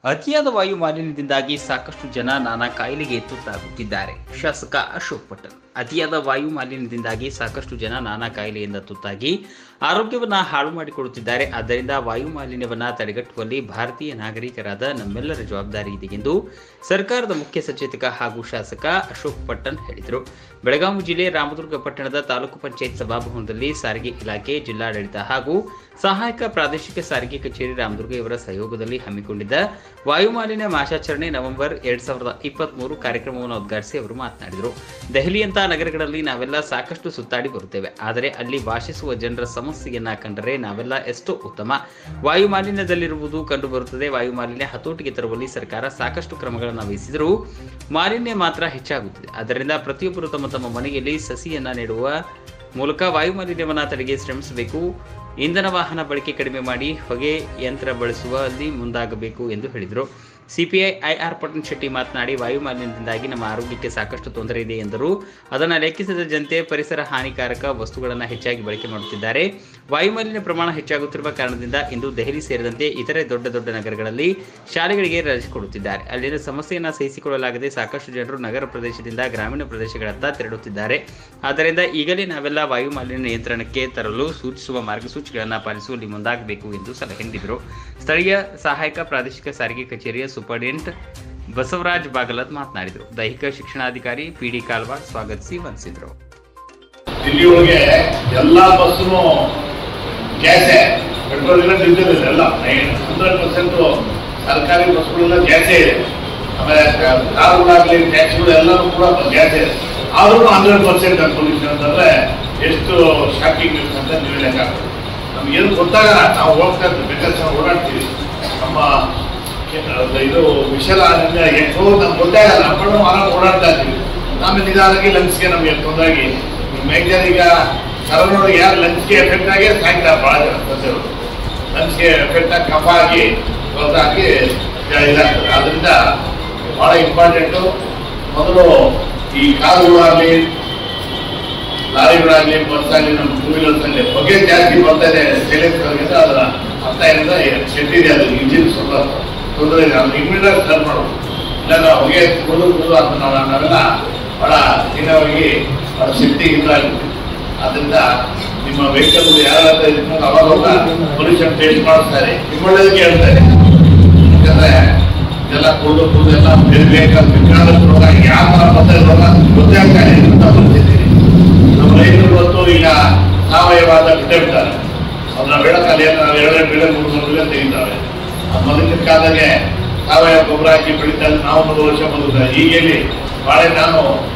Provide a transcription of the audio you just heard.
ಅತಿಯಾದ ವಾಯು ಮಾಲಿನ್ಯದಿಂದಾಗಿ ಸಾಕಷ್ಟು ಜನ ನಾನಾ ಕಾಯಿಲೆಗೆ ತುತ್ತಾಗುತ್ತಿದ್ದಾರೆ ಶಾಸಕ ಅಶೋಕ್ ಪಟೇಲ್ ಅತಿಯಾದ ವಾಯು ಮಾಲಿನ್ಯದಿಂದಾಗಿ ಸಾಕಷ್ಟು ಜನ ನಾನಾ ಕಾಯಿಲೆಯಿಂದ ತುತ್ತಾಗಿ ಆರೋಗ್ಯವನ್ನ ಹಾಳು ಮಾಡಿಕೊಳ್ಳುತ್ತಿದ್ದಾರೆ ಆದ್ದರಿಂದ ವಾಯು ಮಾಲಿನ್ಯವನ್ನ ತಡೆಗಟ್ಟುವಲ್ಲಿ ಭಾರತೀಯ ನಾಗರಿಕರಾದ ನಮ್ಮೆಲ್ಲರ ಜವಾಬ್ದಾರಿ ಇದೆ ಎಂದು ಸರ್ಕಾರದ ಮುಖ್ಯ ಸಚೇತಕ ಹಾಗೂ ಶಾಸಕ ಅಶೋಕ್ ಪಟ್ಟಣ್ ಹೇಳಿದರು ಬೆಳಗಾವಿ ಜಿಲ್ಲೆ ರಾಮದುರ್ಗ ಪಟ್ಟಣದ ತಾಲೂಕು ಪಂಚಾಯತ್ ಸಭಾಭವನದಲ್ಲಿ ಸಾರಿಗೆ ಇಲಾಖೆ ಜಿಲ್ಲಾಡಳಿತ ಹಾಗೂ ಸಹಾಯಕ ಪ್ರಾದೇಶಿಕ ಸಾರಿಗೆ ಕಚೇರಿ ರಾಮದುರ್ಗ ಇವರ ಸಹಯೋಗದಲ್ಲಿ ಹಮ್ಮಿಕೊಂಡಿದ್ದ ವಾಯು ಮಾಲಿನ್ಯ ಮಾಸಾಚರಣೆ ನವೆಂಬರ್ ಎರಡ್ ಸಾವಿರದ ಇಪ್ಪತ್ತ್ ಮೂರು ಕಾರ್ಯಕ್ರಮವನ್ನು ಉದ್ಘಾಟಿಸಿ ಅವರು ಮಾತನಾಡಿದರು ದೆಹಲಿಯಂತಹ ನಗರಗಳಲ್ಲಿ ನಾವೆಲ್ಲ ಸಾಕಷ್ಟು ಸುತ್ತಾಡಿ ಬರುತ್ತೇವೆ ಆದರೆ ಅಲ್ಲಿ ವಾಸಿಸುವ ಜನರ ಸಮಸ್ಯೆಯನ್ನ ಕಂಡರೆ ನಾವೆಲ್ಲ ಎಷ್ಟೋ ಉತ್ತಮ ವಾಯು ಮಾಲಿನ್ಯದಲ್ಲಿರುವುದು ಕಂಡು ಬರುತ್ತದೆ ವಾಯು ಮಾಲಿನ್ಯ ಹತೋಟಿಗೆ ತರುವಲ್ಲಿ ಸರ್ಕಾರ ಸಾಕಷ್ಟು ಕ್ರಮಗಳನ್ನು ವಹಿಸಿದರೂ ಮಾಲಿನ್ಯ ಮಾತ್ರ ಹೆಚ್ಚಾಗುತ್ತಿದೆ ಆದ್ದರಿಂದ ಪ್ರತಿಯೊಬ್ಬರು ತಮ್ಮ ತಮ್ಮ ಮನೆಯಲ್ಲಿ ಸಸಿಯನ್ನ ನೆಡುವ ಮೂಲಕ ವಾಯು ಮಾಲಿನ್ಯವನ್ನು ತಡೆಗೆ ಶ್ರಮಿಸಬೇಕು ಇಂಧನ ವಾಹನ ಬಳಕೆ ಕಡಿಮೆ ಮಾಡಿ ಹೊಗೆ ಯಂತ್ರ ಬಳಸುವಲ್ಲಿ ಮುಂದಾಗಬೇಕು ಎಂದು ಹೇಳಿದರು ಸಿಪಿಐ ಐಆರ್ ಪಟನ್ ಶೆಟ್ಟಿ ಮಾತನಾಡಿ ವಾಯು ಮಾಲಿನ್ಯದಿಂದಾಗಿ ನಮ್ಮ ಆರೋಗ್ಯಕ್ಕೆ ಸಾಕಷ್ಟು ತೊಂದರೆ ಇದೆ ಎಂದರು ಅದನ್ನು ಲೆಕ್ಕಿಸದ ಜನತೆ ಪರಿಸರ ಹಾನಿಕಾರಕ ವಸ್ತುಗಳನ್ನು ಹೆಚ್ಚಾಗಿ ಬಳಕೆ ಮಾಡುತ್ತಿದ್ದಾರೆ ವಾಯು ಮಾಲಿನ್ಯ ಪ್ರಮಾಣ ಹೆಚ್ಚಾಗುತ್ತಿರುವ ಕಾರಣದಿಂದ ಇಂದು ದೆಹಲಿ ಸೇರಿದಂತೆ ಇತರೆ ದೊಡ್ಡ ದೊಡ್ಡ ನಗರಗಳಲ್ಲಿ ಶಾಲೆಗಳಿಗೆ ರಜೆ ಕೊಡುತ್ತಿದ್ದಾರೆ ಅಲ್ಲಿನ ಸಮಸ್ಯೆಯನ್ನು ಸಹಿಸಿಕೊಳ್ಳಲಾಗದೆ ಸಾಕಷ್ಟು ಜನರು ನಗರ ಪ್ರದೇಶದಿಂದ ಗ್ರಾಮೀಣ ಪ್ರದೇಶಗಳತ್ತ ತೆರಳುತ್ತಿದ್ದಾರೆ ಆದ್ದರಿಂದ ಈಗಲೇ ನಾವೆಲ್ಲ ವಾಯು ಮಾಲಿನ್ಯ ನಿಯಂತ್ರಣಕ್ಕೆ ತರಲು ಸೂಚಿಸುವ ಮಾರ್ಗಸೂಚಿಗಳನ್ನು ಪಾಲಿಸುವಲ್ಲಿ ಮುಂದಾಗಬೇಕು ಎಂದು ಸಲಹೆ ನೀಡಿದರು ಸ್ಥಳೀಯ ಸಹಾಯಕ ಪ್ರಾದೇಶಿಕ ಸಾರಿಗೆ ಕಚೇರಿಯ ಸೂಪರ್ಡೆಂಟ್ ಬಸವರಾಜ್ ಬಾಗಲತ್ ಮಾತನಾಡಿದರು ದೈಹಿಕ ಶಿಕ್ಷಣಾಧಿಕಾರಿ ಪಿಡಿ ಕಾಲ್ವಾಡ್ ಸ್ವಾಗತಿಸಿ ವಂದಿಸಿದರು ದಿಲ್ಲಿ ಒಳಗೆ ಎಲ್ಲಾ ಬಸ್ಸು ಗ್ಯಾಸೆ ಪೆಟ್ರೋಲ್ ಇಲ್ಲ ಡೀಸೆಲ್ ಇಲ್ಲ ಎಲ್ಲ ಹಂಡ್ರೆಡ್ ಪರ್ಸೆಂಟ್ ಸರ್ಕಾರಿ ಬಸ್ಗಳೆಲ್ಲ ಗ್ಯಾಸೇ ಇದೆ ಆಮೇಲೆ ಕಾರುಗಳಾಗಲಿ ಟ್ಯಾಕ್ಸಿಗಳು ಎಲ್ಲರೂ ಕೂಡ ಗ್ಯಾಸೇ ಇದೆ ಆದ್ರೂ ಹಂಡ್ರೆಡ್ ಪರ್ಸೆಂಟ್ ಪೊಲ್ಯೂಷನ್ ಅಂತಂದ್ರೆ ಎಷ್ಟು ಶಾಕಿಂಗ್ ಅಂತ ನೀವು ಲೆಕ್ಕ ನಮ್ಗೆ ಏನು ಗೊತ್ತಾಗಲ್ಲ ನಾವು ಹೋಗ್ತಾ ಇರ್ತೀವಿ ಬೇಕಾದ್ರೆ ನಾವು ಓಡಾಡ್ತೀವಿ ನಮ್ಮ ಕೆ- ಅದು ಇದು ವಿಷಲ ಎಷ್ಟೋ ನಮ್ಗೆ ಗೊತ್ತಾಗಲ್ಲ ಬಟ್ ನಾವು ಆರಾಮ್ ಓಡಾಡ್ತಾ ಇರ್ತೀವಿ ಆಮೇಲೆ ನಿಧಾನಕ್ಕೆ ಲಂಗ್ಸ್ಗೆ ನಮಗೆ ತೊಂದರೆಯಾಗಿ ಮೇಜರ್ ಈಗ ಕರೋನೊಳಗೆ ಯಾರು ಲಂಗ್ಸ್ಗೆ ಎಫೆಕ್ಟ್ ಆಗಿ ಸಾಯ್ತಾರೆ ಭಾಳ ಜನ ಸಸ್ಯಗಳು ಲಂಗ್ಸ್ಗೆ ಎಫೆಕ್ಟ್ ಆಗಿ ಕಫ ಆಗಿ ಹೊರತಾಗಿ ಇದಾಗ್ತದೆ ಆದ್ರಿಂದ ಭಾಳ ಇಂಪಾರ್ಟೆಂಟು ಮೊದಲು ಈ ಕಾರುಗಳಾಗಲಿ ಲಾರಿಗಳಾಗಲಿ ಬಸ್ ಆಗಲಿ ನಮ್ಮ ಟೂ ವೀಲರ್ಸ್ ಆಗಲಿ ಹೊಗೆ ಜಾಸ್ತಿ ಬರ್ತಾ ಇದೆ ಸೈಲೆನ್ಸ್ ಅದರ ಅರ್ಥ ಏನಿದೆ ಶೆಟ್ಟಿ ಇದೆ ಅದು ಇಂಜಿನ್ ಸ್ವಲ್ಪ ತೊಂದರೆ ಇದೆ ಅದು ಇಮ್ಮಿಡಿಯೇಟ್ ಟರ್ನ್ ಮಾಡೋದು ಇಲ್ಲ ಹೊಗೆ ಕುಡಿದು ಕುಡಿದು ಅಂತ ನಾವು ನಾವೆಲ್ಲ ಬಹಳ ದಿನವಾಗಿ ಬಹಳ ಶಕ್ತಿ ಇದಾಗುತ್ತೆ ಅದರಿಂದ ನಿಮ್ಮ ವೆಹಿಕಲ್ ಯಾರ ಅವಾಗ ಪೊಲ್ಯೂಷನ್ ಟೇಸ್ಟ್ ಮಾಡಿಸ್ತಾರೆ ನಿಮ್ಮೊಳ್ಳೇದಕ್ಕೆ ಹೇಳ್ತಾರೆ ಯಾಕಂದ್ರೆ ಇದೆಲ್ಲ ಕುಡಿದು ಕುಡಿದು ಎಲ್ಲ ಬೇರೆ ಬೇಕಾದ ಬೇಕಾದಷ್ಟು ರೋಗ ಯಾವ ಥರ ಬರ್ತಾ ರೋಗ ಗೊತ್ತೇ ಆಗ್ತಾ ಇದೆ ಅಂತ ಬರ್ತಿದ್ದೀನಿ ನಮ್ಮ ರೈತರು ಇವತ್ತು ಈಗ ಸಾವಯವಾದ ಬಿಟ್ಟೇ ಬಿಡ್ತಾರೆ ಅದನ್ನ ಬೆಳಕಲ್ಲಿ ನಾವು ಎರಡೇ ಬೆಳೆ ಮೂರು ಮೂರು ಬೆಳೆ ತೆಗಿತಾರೆ ಆ ಮೊದಲಿನ ಕಾಲದಾಗೆ ಸಾವಯವ ಗೊಬ್ಬರ ಹಾಕಿ ಬೆಳೀತಾ ಇದ್ದು ನಾವು ಒಂದು ವರ್ಷ ಬದುಕ್ತಾರೆ ಈಗ ಎಲ್ಲಿ ಬಾಳೆ ನಾನು